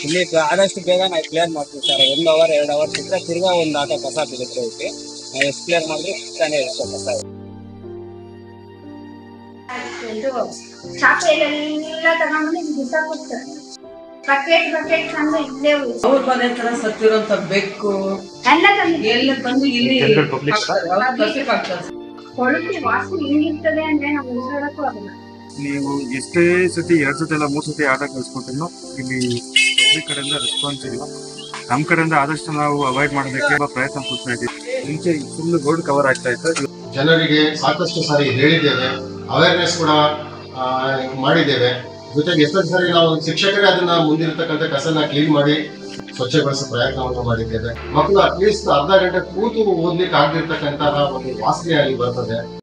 ಇಲ್ಲಿ ಕ- ಆದಷ್ಟು ಬೇಗ ನಾವು ಕ್ಲಿಯರ್ ಮಾಡ್ತೀವಿ ಸರ್ ಒಂದು ಅವರ್ ಎರಡು ಅವರ್ ಸಿಕ್ಕರೆ ತಿರ್ಗಾ ಒಂದು ಆಟ ಕಸ ಬಿಡುತ್ತೆ ಇದಕ್ಕೆ ನಾವು ಎಷ್ಟು ಕ್ಲಿಯರ್ ಮಾಡಿದ್ರೆ ತಾನೇ ಇರುತ್ತೆ ಕಸ ಇದು ಚಾಪೆಲೆಲ್ಲ ತಗೊಂಡು ಬಿಸಾಕ್ಬಿಡ್ತಾರೆ ಬಕೆಟ್ ಬಕೆಟ್ ತಂದು ಇಲ್ಲೇ ಉಳ್ಸಿ. ಅವ್ರ ಮನೆ ಹತ್ರ ಸತ್ತಿರೋಂತ ಬೆಕ್ಕು ಎಲ್ಲ ತಂದು ಎಲ್ಲ ತಂದು ಇಲ್ಲಿ General public ಹಾಕ್ತಾರೆ. ಅವ್ರು ಕಸಿ ಹಾಕ್ತಾರೆ. ಕೊಳಕು ವಾಸನೆ ಹೆಂಗಿರ್ತದೆ ಅಂದ್ರೆ ನಾವು ಉಸಿರಾಡಕ್ಕೂ ಆಗಲ್ಲ ನೀವು ಎಷ್ಟೇ ಸತಿ ಎರಡ್ ಸತಿ ಎಲ್ಲ ಮೂರ್ ಸತಿ ಆಟ ಕಳ್ಸ್ಕೊಟ್ರು ಇಲ್ಲಿ ಪಬ್ಲಿಕ್ ಕಡೆಯಿಂದ ರೆಸ್ಪಾನ್ಸ್ ಇಲ್ಲ ನಮ್ ಕಡೆಯಿಂದ ಆದಷ್ಟು ನಾವು ಅವಾಯ್ಡ್ ಮಾಡೋದಕ್ಕೆ ಪ್ರಯತ್ನ ಪಡ್ತಾ ಇದ್ದೀವಿ ಮುಂಚೆ ಫುಲ್ ರೋಡ್ ಕವರ್ ಆಗ್ತಾ ಇತ್ತು ಜನರಿಗೆ ಸಾಕಷ್ಟು ಸಾರಿ ಹೇಳಿದ್ದೇವೆ ಅವೇರ್ನೆಸ್ ಕೂಡ ಆ, ಮಾಡಿದ್ದೇವೆ ಜೊತೆಗೆ ಎಷ್ಟೊಂದು ಸಾರಿ ನಾವು ಶಿಕ್ಷಕರೇ ಅದನ್ನ ಮುಂದಿರತಕ್ಕಂಥ ಕಸನ ಕ್ಲೀನ್ ಮಾಡಿ ಸ್ವಚ್ಛಗೊಳಿಸೋ ಪ್ರಯತ್ನವನ್ನು ಮಾಡಿದ್ದೇವೆ ಮಕ್ಕಳು ಅಟ್ಲೀಸ್ಟ್ ಅರ್ಧ ಗಂಟೆ ಕೂತು ಓದ್ಲಿಕ್ಕೆ ಆಗದಿರ್ತಕ್ಕಂತಹ ಒಂದು ವಾಸನೆ ಅಲ್ಲಿ ಬರ್ತದೆ